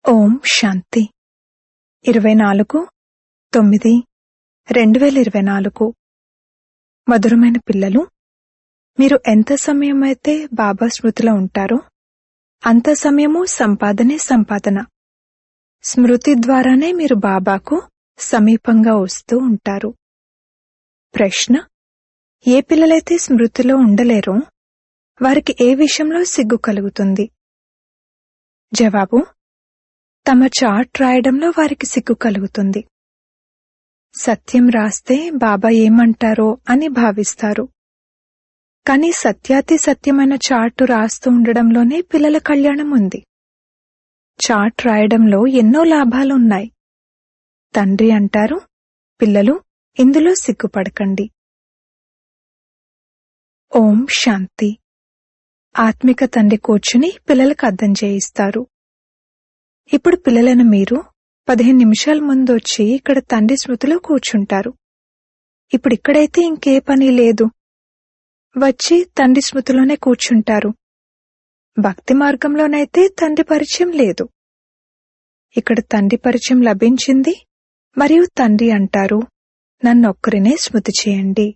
ఓం శాంతి ఇరవై నాలుగు తొమ్మిది రెండు వేల ఇరవై నాలుగు మధురమైన పిల్లలు మీరు ఎంత సమయం అయితే బాబా స్మృతిలో ఉంటారో అంత సమయము సంపాదనే సంపాదన స్మృతి ద్వారానే మీరు బాబాకు సమీపంగా వస్తూ ఉంటారు ప్రశ్న ఏ పిల్లలైతే స్మృతిలో ఉండలేరో వారికి ఏ విషయంలో సిగ్గు కలుగుతుంది జవాబు తమ చార్ట్ రాయడంలో వారికి సిగ్గు కలుగుతుంది సత్యం రాస్తే బాబా ఏమంటారో అని భావిస్తారు కానీ సత్యాతి సత్యమైన చార్టు రాస్తూ ఉండడంలోనే పిల్లల కళ్యాణం ఉంది చార్ట్ రాయడంలో ఎన్నో లాభాలున్నాయి తండ్రి అంటారు పిల్లలు ఇందులో సిగ్గుపడకండి ఓం శాంతి ఆత్మిక తండ్రి కూర్చుని పిల్లలకు అర్థం చేయిస్తారు ఇప్పుడు పిల్లలను మీరు పదిహేను నిమిషాల ముందు వచ్చి ఇక్కడ తండ్రి స్మృతిలో కూర్చుంటారు ఇప్పుడు ఇక్కడైతే ఇంకే పని లేదు వచ్చి తండ్రి స్మృతిలోనే కూర్చుంటారు భక్తి మార్గంలోనైతే తండ్రి పరిచయం లేదు ఇక్కడ తండ్రి పరిచయం లభించింది మరియు తండ్రి అంటారు నన్నొక్కరినే స్మృతి చేయండి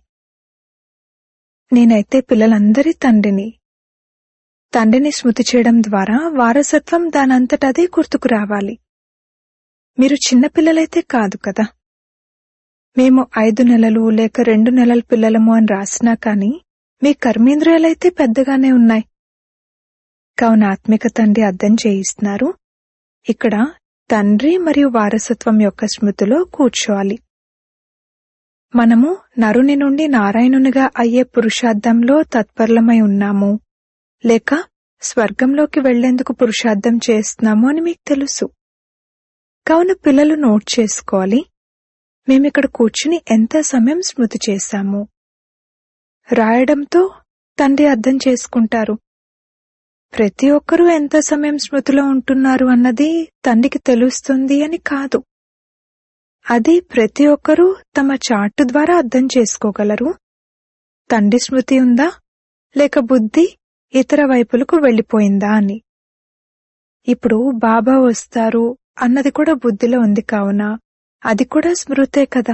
నేనైతే పిల్లలందరి తండ్రిని తండ్రిని స్మృతి చేయడం ద్వారా వారసత్వం దానంతటదే గుర్తుకు రావాలి మీరు చిన్నపిల్లలైతే కాదు కదా మేము ఐదు నెలలు లేక రెండు నెలల పిల్లలము అని రాసినా కానీ మీ కర్మేంద్రియాలైతే పెద్దగానే ఉన్నాయి కావున ఆత్మిక తండ్రి అర్థం చేయిస్తున్నారు ఇక్కడ తండ్రి మరియు వారసత్వం యొక్క స్మృతిలో కూర్చోవాలి మనము నరుని నుండి నారాయణునిగా అయ్యే పురుషార్థంలో తత్పరలమై ఉన్నాము లేక స్వర్గంలోకి వెళ్లేందుకు పురుషార్థం చేస్తున్నాము అని మీకు తెలుసు కావున పిల్లలు నోట్ చేసుకోవాలి మేమిక్కడ కూర్చుని ఎంత సమయం స్మృతి చేశాము రాయడంతో తండ్రి అర్థం చేసుకుంటారు ప్రతి ఒక్కరూ ఎంత సమయం స్మృతిలో ఉంటున్నారు అన్నది తండ్రికి తెలుస్తుంది అని కాదు అది ప్రతి ఒక్కరూ తమ చార్టు ద్వారా అర్థం చేసుకోగలరు తండ్రి స్మృతి ఉందా లేక బుద్ధి ఇతర వైపులకు వెళ్లిపోయిందా అని ఇప్పుడు బాబా వస్తారు అన్నది కూడా బుద్ధిలో ఉంది కావున అది కూడా స్మృతే కదా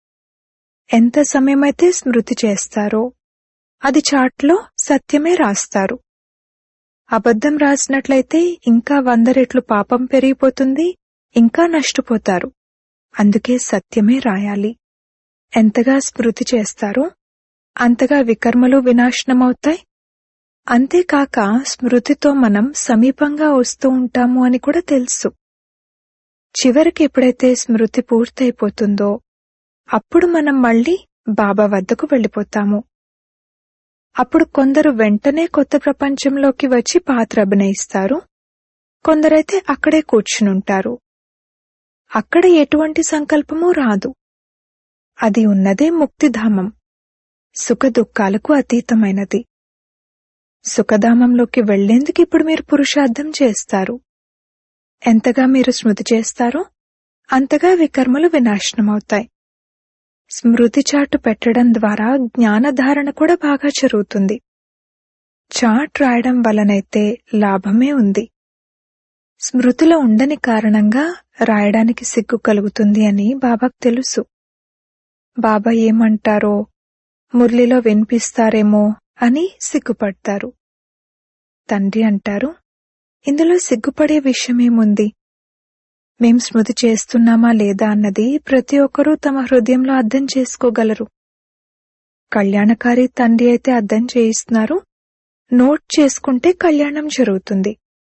ఎంత సమయమైతే స్మృతి చేస్తారో అది చాట్లో సత్యమే రాస్తారు అబద్ధం రాసినట్లయితే ఇంకా వంద రెట్లు పాపం పెరిగిపోతుంది ఇంకా నష్టపోతారు అందుకే సత్యమే రాయాలి ఎంతగా స్మృతి చేస్తారో అంతగా వికర్మలు వినాశనమవుతాయి అంతేకాక స్మృతితో మనం సమీపంగా వస్తూ ఉంటాము అని కూడా తెలుసు చివరికి ఎప్పుడైతే స్మృతి పూర్తయిపోతుందో అప్పుడు మనం మళ్ళీ బాబా వద్దకు వెళ్ళిపోతాము అప్పుడు కొందరు వెంటనే కొత్త ప్రపంచంలోకి వచ్చి పాత్ర అభినయిస్తారు కొందరైతే అక్కడే కూర్చునుంటారు అక్కడ ఎటువంటి సంకల్పమూ రాదు అది ఉన్నదే ముక్తిధామం సుఖ దుఃఖాలకు అతీతమైనది సుఖధామంలోకి వెళ్లేందుకు ఇప్పుడు మీరు పురుషార్థం చేస్తారు ఎంతగా మీరు స్మృతి చేస్తారో అంతగా వికర్మలు వినాశనమవుతాయి స్మృతి చాటు పెట్టడం ద్వారా జ్ఞానధారణ కూడా బాగా జరుగుతుంది చాట్ రాయడం వలనైతే లాభమే ఉంది స్మృతిలో ఉండని కారణంగా రాయడానికి సిగ్గు కలుగుతుంది అని బాబాకు తెలుసు బాబా ఏమంటారో మురళిలో వినిపిస్తారేమో అని సిగ్గుపడతారు తండ్రి అంటారు ఇందులో సిగ్గుపడే విషయమేముంది మేం స్మృతి చేస్తున్నామా లేదా అన్నది ప్రతి ఒక్కరూ తమ హృదయంలో అర్థం చేసుకోగలరు కళ్యాణకారి తండ్రి అయితే అర్థం చేయిస్తున్నారు నోట్ చేసుకుంటే కళ్యాణం జరుగుతుంది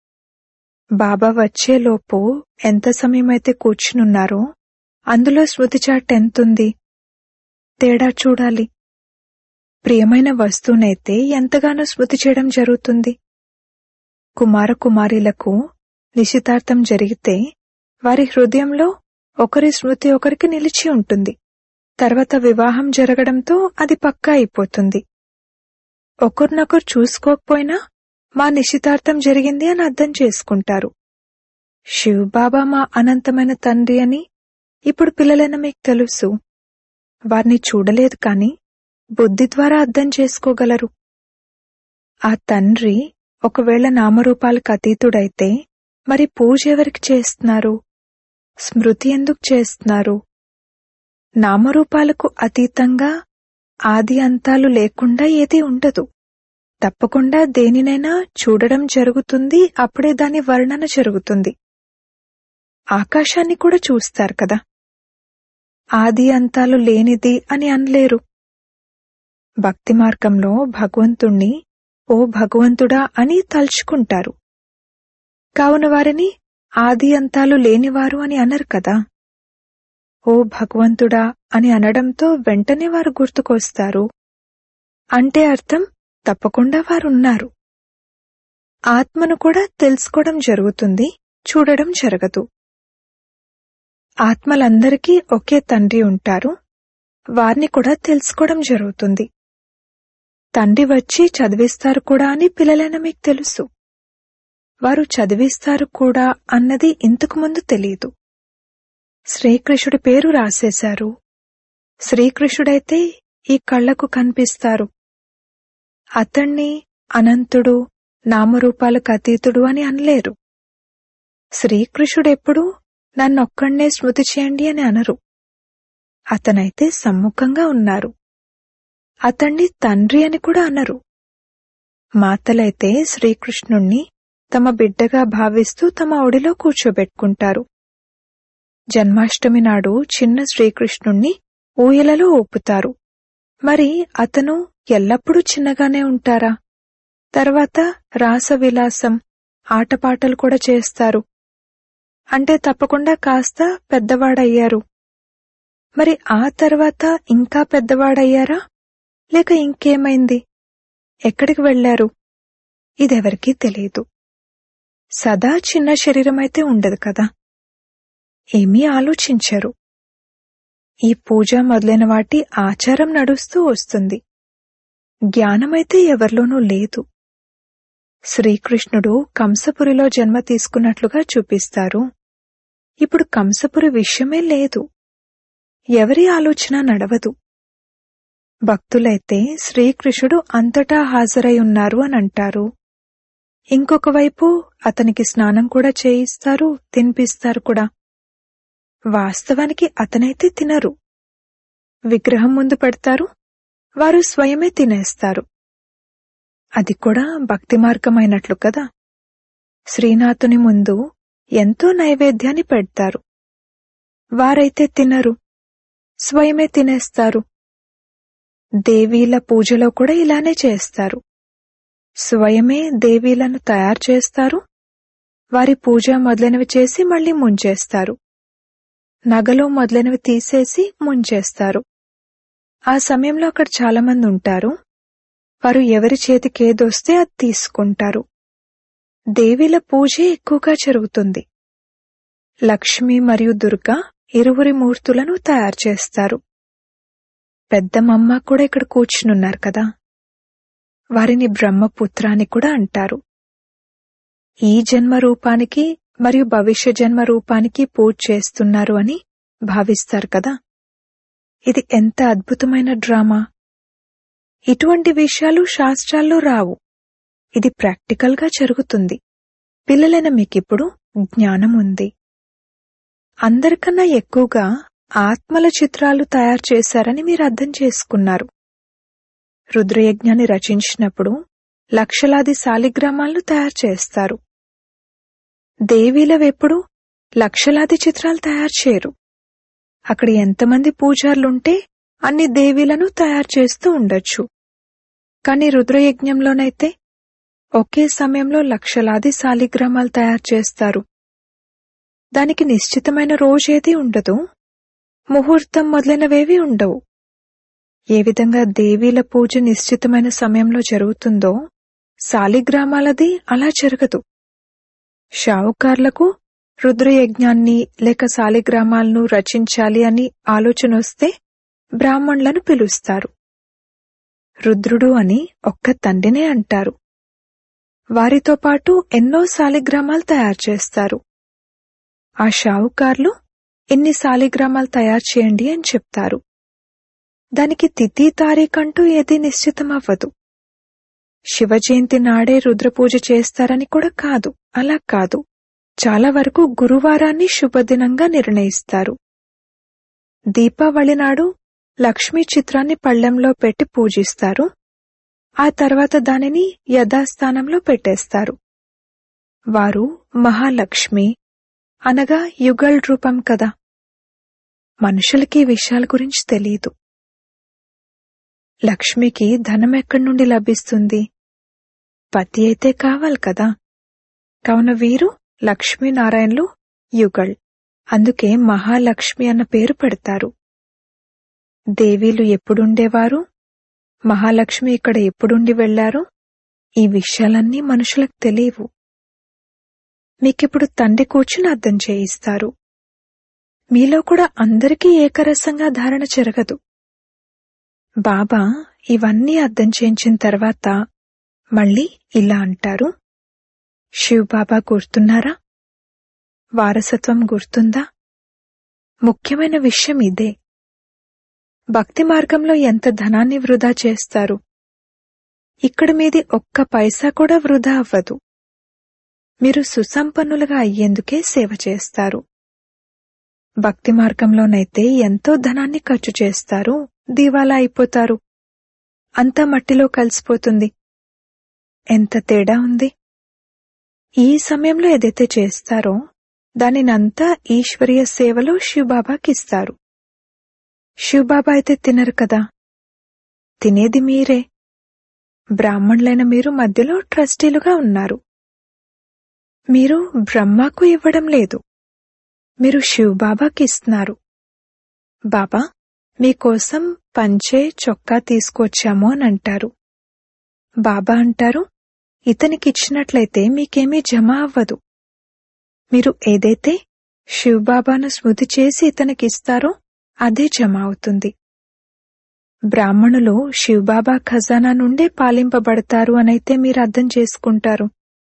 బాబా వచ్చేలోపు ఎంత సమయమైతే కూర్చునున్నారో అందులో స్మృతి చాట్ ఎంతుంది తేడా చూడాలి ప్రియమైన వస్తువునైతే ఎంతగానో స్మృతి చేయడం జరుగుతుంది కుమార కుమారీలకు నిశ్చితార్థం జరిగితే వారి హృదయంలో ఒకరి స్మృతి ఒకరికి నిలిచి ఉంటుంది తర్వాత వివాహం జరగడంతో అది పక్కా అయిపోతుంది ఒకరినొకరు చూసుకోకపోయినా మా నిశ్చితార్థం జరిగింది అని అర్థం చేసుకుంటారు శివబాబా మా అనంతమైన తండ్రి అని ఇప్పుడు పిల్లలైన మీకు తెలుసు వారిని చూడలేదు కాని బుద్ధి ద్వారా అర్థం చేసుకోగలరు ఆ తండ్రి ఒకవేళ నామరూపాలకు అతీతుడైతే మరి పూజ ఎవరికి చేస్తున్నారు స్మృతి ఎందుకు చేస్తున్నారు నామరూపాలకు అతీతంగా ఆది అంతాలు లేకుండా ఏదీ ఉండదు తప్పకుండా దేనినైనా చూడడం జరుగుతుంది అప్పుడే దాని వర్ణన జరుగుతుంది ఆకాశాన్ని కూడా చూస్తారు కదా ఆది అంతాలు లేనిది అని అనలేరు భక్తి మార్గంలో భగవంతుణ్ణి ఓ భగవంతుడా అని తలుచుకుంటారు కావున వారిని ఆది అంతాలు లేనివారు అని అనరు కదా ఓ భగవంతుడా అని అనడంతో వెంటనే వారు గుర్తుకొస్తారు అంటే అర్థం తప్పకుండా వారున్నారు ఆత్మను కూడా తెలుసుకోవడం జరుగుతుంది చూడడం జరగదు ఆత్మలందరికీ ఒకే తండ్రి ఉంటారు వారిని కూడా తెలుసుకోవడం జరుగుతుంది తండ్రి వచ్చి చదివిస్తారు కూడా అని పిల్లలైన మీకు తెలుసు వారు చదివిస్తారు కూడా అన్నది ఇంతకు ముందు తెలియదు శ్రీకృష్ణుడి పేరు రాసేశారు శ్రీకృష్ణుడైతే ఈ కళ్లకు కనిపిస్తారు అతణ్ణి అనంతుడు నామరూపాలకు అతీతుడు అని అనలేరు శ్రీకృష్ణుడెప్పుడు నన్నొక్కడే స్మృతి చేయండి అని అనరు అతనైతే సమ్ముఖంగా ఉన్నారు అతణ్ణి తండ్రి అని కూడా అనరు మాతలైతే శ్రీకృష్ణుణ్ణి తమ బిడ్డగా భావిస్తూ తమ ఒడిలో కూర్చోబెట్టుకుంటారు జన్మాష్టమి నాడు చిన్న శ్రీకృష్ణుణ్ణి ఊయలలో ఊపుతారు మరి అతను ఎల్లప్పుడూ చిన్నగానే ఉంటారా తర్వాత రాసవిలాసం ఆటపాటలు కూడా చేస్తారు అంటే తప్పకుండా కాస్త పెద్దవాడయ్యారు మరి ఆ తర్వాత ఇంకా పెద్దవాడయ్యారా లేక ఇంకేమైంది ఎక్కడికి వెళ్లారు ఇదెవరికీ తెలియదు సదా చిన్న శరీరమైతే ఉండదు కదా ఏమీ ఆలోచించరు ఈ పూజ మొదలైన వాటి ఆచారం నడుస్తూ వస్తుంది జ్ఞానమైతే ఎవరిలోనూ లేదు శ్రీకృష్ణుడు కంసపురిలో జన్మ తీసుకున్నట్లుగా చూపిస్తారు ఇప్పుడు కంసపురి విషయమే లేదు ఎవరి ఆలోచన నడవదు భక్తులైతే శ్రీకృష్ణుడు అంతటా హాజరై ఉన్నారు అని అంటారు ఇంకొక వైపు అతనికి స్నానం కూడా చేయిస్తారు తినిపిస్తారు కూడా వాస్తవానికి అతనైతే తినరు విగ్రహం ముందు పెడతారు వారు స్వయమే తినేస్తారు అది కూడా భక్తి మార్గమైనట్లు కదా శ్రీనాథుని ముందు ఎంతో నైవేద్యాన్ని పెడతారు వారైతే తినరు స్వయమే తినేస్తారు దేవీల పూజలో కూడా ఇలానే చేస్తారు స్వయమే దేవీలను తయారు చేస్తారు వారి పూజ మొదలైనవి చేసి మళ్ళీ ముంచేస్తారు నగలు మొదలైనవి తీసేసి ముంచేస్తారు ఆ సమయంలో అక్కడ చాలా మంది ఉంటారు వారు ఎవరి చేతికి ఏదొస్తే అది తీసుకుంటారు దేవీల పూజే ఎక్కువగా జరుగుతుంది లక్ష్మి మరియు దుర్గా ఇరువురి మూర్తులను తయారు చేస్తారు పెద్దమమ్మ కూడా ఇక్కడ కూర్చునున్నారు కదా వారిని బ్రహ్మపుత్ర అని కూడా అంటారు ఈ జన్మ రూపానికి మరియు భవిష్య జన్మ రూపానికి పూజ చేస్తున్నారు అని భావిస్తారు కదా ఇది ఎంత అద్భుతమైన డ్రామా ఇటువంటి విషయాలు శాస్త్రాల్లో రావు ఇది ప్రాక్టికల్గా జరుగుతుంది పిల్లలైన మీకిప్పుడు జ్ఞానం ఉంది అందరికన్నా ఎక్కువగా ఆత్మల చిత్రాలు తయారు చేశారని మీరు అర్థం చేసుకున్నారు రుద్రయజ్ఞాన్ని రచించినప్పుడు లక్షలాది శాలిగ్రామాలను తయారు చేస్తారు దేవీలవెప్పుడు లక్షలాది చిత్రాలు తయారు చేయరు అక్కడ ఎంతమంది పూజారులుంటే అన్ని దేవీలను తయారు చేస్తూ ఉండొచ్చు కాని రుద్రయజ్ఞంలోనైతే ఒకే సమయంలో లక్షలాది శాలిగ్రామాలు తయారు చేస్తారు దానికి నిశ్చితమైన రోజేదీ ఉండదు ముహూర్తం మొదలైనవేవీ ఉండవు ఏ విధంగా దేవీల పూజ నిశ్చితమైన సమయంలో జరుగుతుందో శాలిగ్రామాలది అలా జరగదు షావుకార్లకు రుద్రయజ్ఞాన్ని లేక శాలిగ్రామాలను రచించాలి అని ఆలోచన వస్తే బ్రాహ్మణులను పిలుస్తారు రుద్రుడు అని ఒక్క తండ్రినే అంటారు వారితో పాటు ఎన్నో శాలిగ్రామాలు తయారు చేస్తారు ఆ షావుకార్లు ఎన్ని శాలిగ్రామాలు తయారు చేయండి అని చెప్తారు దానికి తిథి తారీఖంటూ ఏదీ నిశ్చితమవ్వదు శివ జయంతి నాడే రుద్రపూజ చేస్తారని కూడా కాదు అలా కాదు చాలా వరకు గురువారాన్ని శుభదినంగా నిర్ణయిస్తారు దీపావళి నాడు లక్ష్మీ చిత్రాన్ని పళ్ళెంలో పెట్టి పూజిస్తారు ఆ తర్వాత దానిని యథాస్థానంలో పెట్టేస్తారు వారు మహాలక్ష్మి అనగా యుగల్ రూపం కదా మనుషులకి ఈ విషయాల గురించి తెలియదు లక్ష్మికి ధనం ఎక్కడి నుండి లభిస్తుంది పతి అయితే కావాలి కదా కావున వీరు లక్ష్మీనారాయణలు యుగళ్ అందుకే మహాలక్ష్మి అన్న పేరు పెడతారు దేవీలు ఎప్పుడుండేవారు మహాలక్ష్మి ఇక్కడ ఎప్పుడుండి వెళ్లారు ఈ విషయాలన్నీ మనుషులకు తెలియవు మీకిప్పుడు తండ్రి కూర్చుని అర్థం చేయిస్తారు మీలో కూడా అందరికీ ఏకరసంగా ధారణ జరగదు బాబా ఇవన్నీ అర్థం చేయించిన తర్వాత మళ్ళీ ఇలా అంటారు శివ్ బాబా గుర్తున్నారా వారసత్వం గుర్తుందా ముఖ్యమైన విషయం ఇదే భక్తి మార్గంలో ఎంత ధనాన్ని వృధా చేస్తారు ఇక్కడ మీది ఒక్క పైసా కూడా వృధా అవ్వదు మీరు సుసంపన్నులుగా అయ్యేందుకే సేవ చేస్తారు భక్తి మార్గంలోనైతే ఎంతో ధనాన్ని ఖర్చు చేస్తారు దీవాలా అయిపోతారు అంతా మట్టిలో కలిసిపోతుంది ఎంత తేడా ఉంది ఈ సమయంలో ఏదైతే చేస్తారో దానినంతా ఈశ్వరీయ సేవలో శివబాబాకిస్తారు శివబాబా అయితే తినరు కదా తినేది మీరే బ్రాహ్మణులైన మీరు మధ్యలో ట్రస్టీలుగా ఉన్నారు మీరు బ్రహ్మకు ఇవ్వడం లేదు మీరు శివబాబాకి ఇస్తున్నారు బాబా మీకోసం పంచే చొక్కా తీసుకొచ్చాము అని అంటారు బాబా అంటారు ఇతనికిచ్చినట్లయితే మీకేమీ జమ అవ్వదు మీరు ఏదైతే శివబాబాను స్మృతి చేసి ఇతనికిస్తారో అదే జమ అవుతుంది బ్రాహ్మణులు శివబాబా ఖజానా నుండే పాలింపబడతారు అనైతే మీరు అర్థం చేసుకుంటారు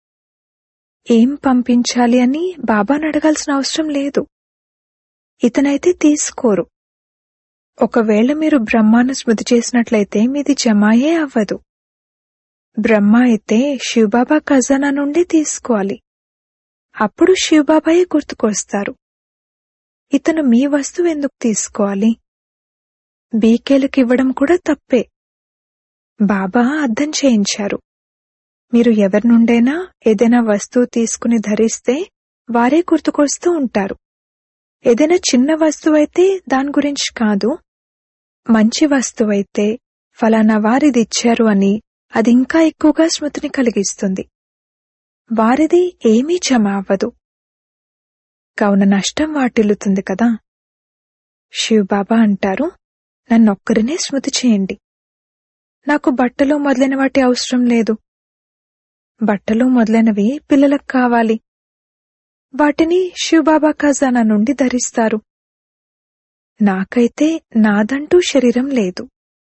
ఏం పంపించాలి అని బాబాను అడగాల్సిన అవసరం లేదు ఇతనైతే తీసుకోరు ఒకవేళ మీరు బ్రహ్మాను స్మృతి చేసినట్లయితే మీది జమాయే అవ్వదు బ్రహ్మ అయితే శివబాబా ఖజానా నుండి తీసుకోవాలి అప్పుడు శివబాబాయే గుర్తుకొస్తారు ఇతను మీ వస్తువు ఎందుకు తీసుకోవాలి బీకేలకు ఇవ్వడం కూడా తప్పే బాబా అర్థం చేయించారు మీరు ఎవరి నుండైనా ఏదైనా వస్తువు తీసుకుని ధరిస్తే వారే గుర్తుకొస్తూ ఉంటారు ఏదైనా చిన్న వస్తువైతే దాని గురించి కాదు మంచి వస్తువైతే ఫలానా వారిదిచ్చారు అని అది ఇంకా ఎక్కువగా స్మృతిని కలిగిస్తుంది వారిది ఏమీ జమ అవ్వదు కావున నష్టం వాటిల్లుతుంది కదా శివబాబా అంటారు నన్నొక్కరినే స్మృతి చేయండి నాకు బట్టలు మొదలైన వాటి అవసరం లేదు బట్టలు మొదలైనవి పిల్లలకు కావాలి వాటిని శివబాబా ఖజానా నుండి ధరిస్తారు నాకైతే నాదంటూ శరీరం లేదు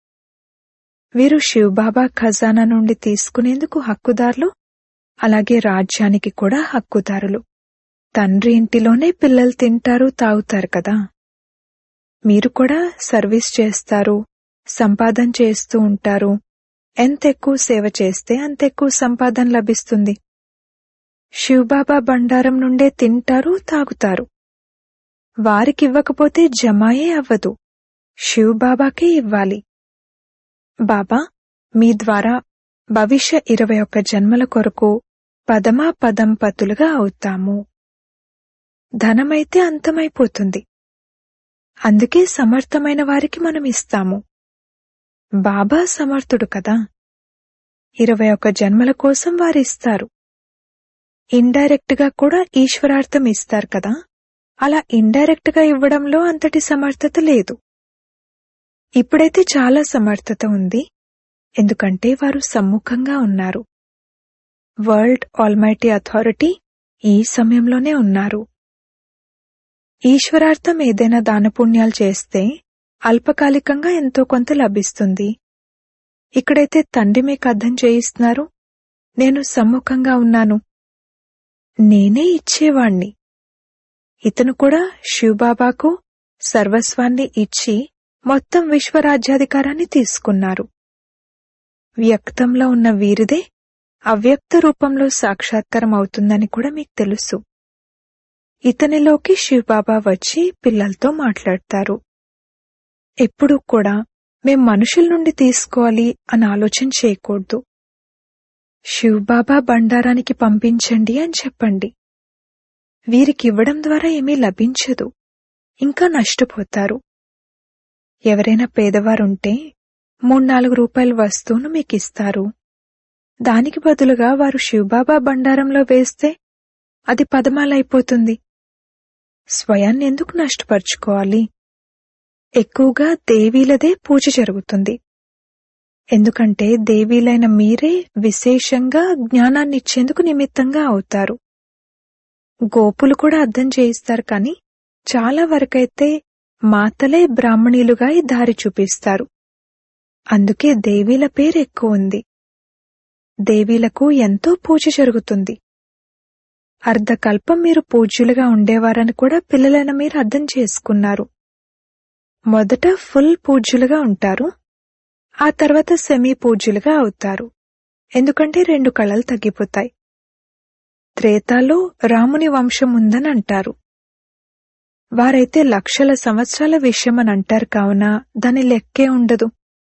వీరు శివబాబా ఖజానా నుండి తీసుకునేందుకు హక్కుదారులు అలాగే రాజ్యానికి కూడా హక్కుదారులు తండ్రి ఇంటిలోనే పిల్లలు తింటారు తాగుతారు కదా మీరు కూడా సర్వీస్ చేస్తారు సంపాదన చేస్తూ ఉంటారు ఎంత ఎక్కువ సేవ చేస్తే అంత ఎక్కువ సంపాదన లభిస్తుంది శివబాబా బండారం నుండే తింటారు తాగుతారు వారికివ్వకపోతే జమాయే అవ్వదు శివబాబాకే ఇవ్వాలి బాబా మీ ద్వారా భవిష్య ఇరవై ఒక్క జన్మల కొరకు పదమా పదం పతులుగా అవుతాము ధనమైతే అంతమైపోతుంది అందుకే సమర్థమైన వారికి మనం ఇస్తాము బాబా సమర్థుడు కదా ఇరవై ఒక్క జన్మల కోసం వారిస్తారు ఇండైరెక్ట్ గా కూడా ఈశ్వరార్థం ఇస్తారు కదా అలా ఇండైరెక్ట్ గా ఇవ్వడంలో అంతటి సమర్థత లేదు ఇప్పుడైతే చాలా సమర్థత ఉంది ఎందుకంటే వారు సమ్ముఖంగా ఉన్నారు వరల్డ్ ఆల్మైటీ అథారిటీ ఈ సమయంలోనే ఉన్నారు ఈశ్వరార్థం ఏదైనా దానపుణ్యాలు చేస్తే అల్పకాలికంగా ఎంతో కొంత లభిస్తుంది ఇక్కడైతే తండ్రి మీకు అర్థం చేయిస్తున్నారు నేను సమ్ముఖంగా ఉన్నాను నేనే ఇచ్చేవాణ్ణి ఇతను కూడా శివబాబాకు సర్వస్వాన్ని ఇచ్చి మొత్తం విశ్వరాజ్యాధికారాన్ని తీసుకున్నారు వ్యక్తంలో ఉన్న వీరిదే అవ్యక్త రూపంలో సాక్షాత్కారం అవుతుందని కూడా మీకు తెలుసు ఇతనిలోకి శివబాబా వచ్చి పిల్లలతో మాట్లాడతారు ఎప్పుడూ కూడా మేం మనుషుల నుండి తీసుకోవాలి అని ఆలోచన చేయకూడదు శివబాబా బండారానికి పంపించండి అని చెప్పండి వీరికి ఇవ్వడం ద్వారా ఏమీ లభించదు ఇంకా నష్టపోతారు ఎవరైనా పేదవారుంటే మూడు నాలుగు రూపాయల వస్తువును మీకు ఇస్తారు దానికి బదులుగా వారు శివబాబా బండారంలో వేస్తే అది పదమాలైపోతుంది స్వయాన్ని ఎందుకు నష్టపరుచుకోవాలి ఎక్కువగా దేవీలదే పూజ జరుగుతుంది ఎందుకంటే దేవీలైన మీరే విశేషంగా జ్ఞానాన్ని ఇచ్చేందుకు నిమిత్తంగా అవుతారు గోపులు కూడా అర్థం చేయిస్తారు కానీ చాలా వరకైతే మాతలే బ్రాహ్మణీలుగా ఈ దారి చూపిస్తారు అందుకే దేవీల పేరు ఎక్కువ ఉంది దేవీలకు ఎంతో పూజ జరుగుతుంది అర్ధకల్పం మీరు పూజ్యులుగా ఉండేవారని కూడా పిల్లలైన మీరు అర్థం చేసుకున్నారు మొదట ఫుల్ పూజ్యులుగా ఉంటారు ఆ తర్వాత సెమీ పూజ్యులుగా అవుతారు ఎందుకంటే రెండు కళలు తగ్గిపోతాయి త్రేతాలో రాముని వంశం ఉందని అంటారు వారైతే లక్షల సంవత్సరాల విషయమని అంటారు కావున దాని లెక్కే ఉండదు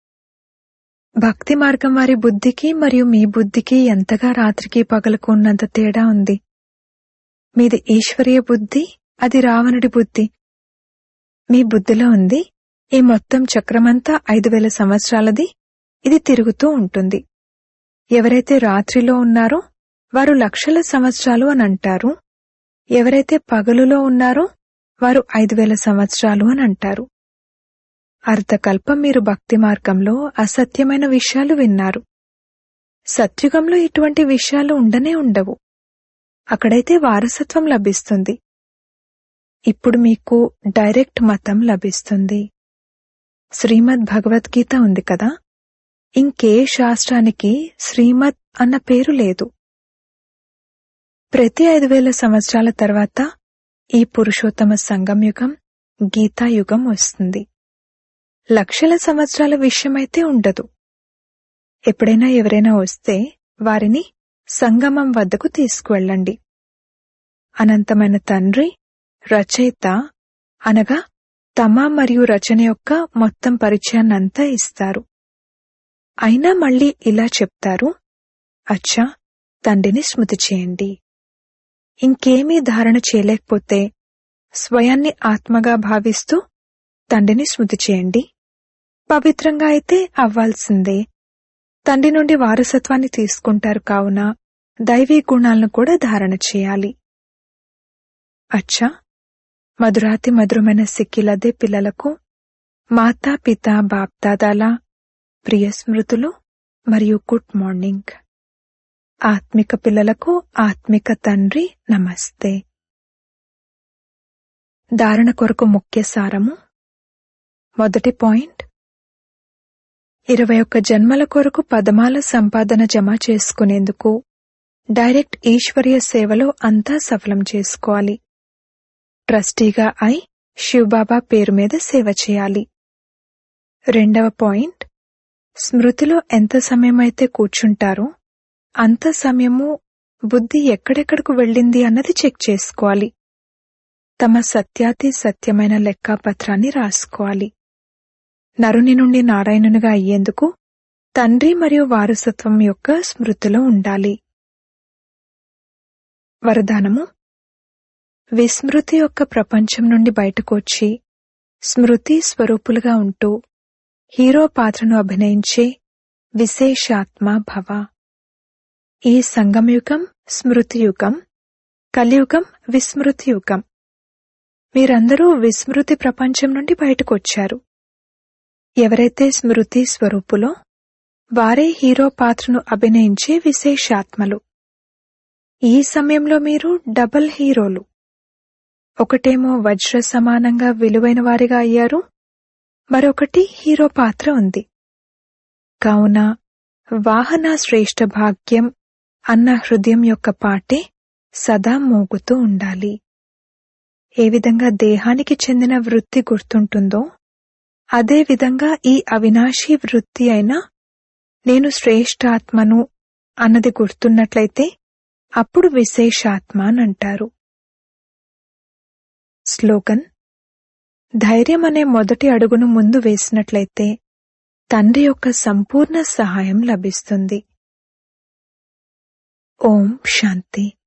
భక్తి మార్గం వారి బుద్ధికి మరియు మీ బుద్ధికి ఎంతగా రాత్రికి పగలకు ఉన్నంత తేడా ఉంది మీది ఈశ్వరీయ బుద్ధి అది రావణుడి బుద్ధి మీ బుద్ధిలో ఉంది ఈ మొత్తం చక్రమంతా ఐదు వేల సంవత్సరాలది ఇది తిరుగుతూ ఉంటుంది ఎవరైతే రాత్రిలో ఉన్నారో వారు లక్షల సంవత్సరాలు అని అంటారు ఎవరైతే పగలులో ఉన్నారో వారు ఐదు వేల సంవత్సరాలు అని అంటారు అర్ధకల్పం మీరు భక్తి మార్గంలో అసత్యమైన విషయాలు విన్నారు సత్యుగంలో ఇటువంటి విషయాలు ఉండనే ఉండవు అక్కడైతే వారసత్వం లభిస్తుంది ఇప్పుడు మీకు డైరెక్ట్ మతం లభిస్తుంది శ్రీమద్ భగవద్గీత ఉంది కదా ఇంకే శాస్త్రానికి శ్రీమద్ అన్న పేరు లేదు ప్రతి ఐదు వేల సంవత్సరాల తర్వాత ఈ పురుషోత్తమ సంగం యుగం గీతాయుగం వస్తుంది లక్షల సంవత్సరాల విషయమైతే ఉండదు ఎప్పుడైనా ఎవరైనా వస్తే వారిని సంగమం వద్దకు తీసుకువెళ్ళండి అనంతమైన తండ్రి రచయిత అనగా తమ మరియు రచన యొక్క మొత్తం పరిచయాన్నంతా ఇస్తారు అయినా మళ్ళీ ఇలా చెప్తారు అచ్చా తండ్రిని స్మృతి చేయండి ఇంకేమీ ధారణ చేయలేకపోతే స్వయాన్ని ఆత్మగా భావిస్తూ తండ్రిని స్మృతి చేయండి పవిత్రంగా అయితే అవ్వాల్సిందే తండ్రి నుండి వారసత్వాన్ని తీసుకుంటారు కావున దైవీ గుణాలను కూడా ధారణ చేయాలి అచ్చా మధురాతి మధురమైన సిక్కిలదే పిల్లలకు మాతా పిత బాప్దాదాల ప్రియ స్మృతులు మరియు గుడ్ మార్నింగ్ ఆత్మిక పిల్లలకు ఆత్మిక తండ్రి నమస్తే ధారణ కొరకు ముఖ్య సారము మొదటి పాయింట్ ఇరవై ఒక్క జన్మల కొరకు పదమాల సంపాదన జమ చేసుకునేందుకు డైరెక్ట్ ఈశ్వరీయ సేవలో అంతా సఫలం చేసుకోవాలి ట్రస్టీగా అయి శివబాబా పేరు మీద సేవ చేయాలి రెండవ పాయింట్ స్మృతిలో ఎంత సమయమైతే కూర్చుంటారో అంత సమయము బుద్ధి ఎక్కడెక్కడకు వెళ్ళింది అన్నది చెక్ చేసుకోవాలి తమ సత్యాతి సత్యమైన లెక్కాపత్రాన్ని రాసుకోవాలి నరుని నుండి నారాయణునిగా అయ్యేందుకు తండ్రి మరియు వారసత్వం యొక్క స్మృతిలో ఉండాలి వరదానము విస్మృతి యొక్క ప్రపంచం నుండి బయటకు వచ్చి స్మృతి స్వరూపులుగా ఉంటూ హీరో పాత్రను అభినయించే విశేషాత్మ భవ ఈ సంగమయుగం స్మృతియుగం కలియుగం విస్మృతియుగం మీరందరూ విస్మృతి ప్రపంచం నుండి బయటకు వచ్చారు ఎవరైతే స్మృతి స్వరూపులో వారే హీరో పాత్రను అభినయించే విశేషాత్మలు ఈ సమయంలో మీరు డబల్ హీరోలు ఒకటేమో వజ్ర సమానంగా విలువైన వారిగా అయ్యారు మరొకటి హీరో పాత్ర ఉంది కావున వాహన శ్రేష్ఠ భాగ్యం అన్న హృదయం యొక్క పాటే సదా మోగుతూ ఉండాలి ఏ విధంగా దేహానికి చెందిన వృత్తి గుర్తుంటుందో అదే విధంగా ఈ అవినాశీ వృత్తి అయిన నేను శ్రేష్ఠాత్మను అన్నది గుర్తున్నట్లయితే అప్పుడు విశేషాత్మ అని అంటారు స్లోగన్ ధైర్యం అనే మొదటి అడుగును ముందు వేసినట్లయితే తండ్రి యొక్క సంపూర్ణ సహాయం లభిస్తుంది ఓం శాంతి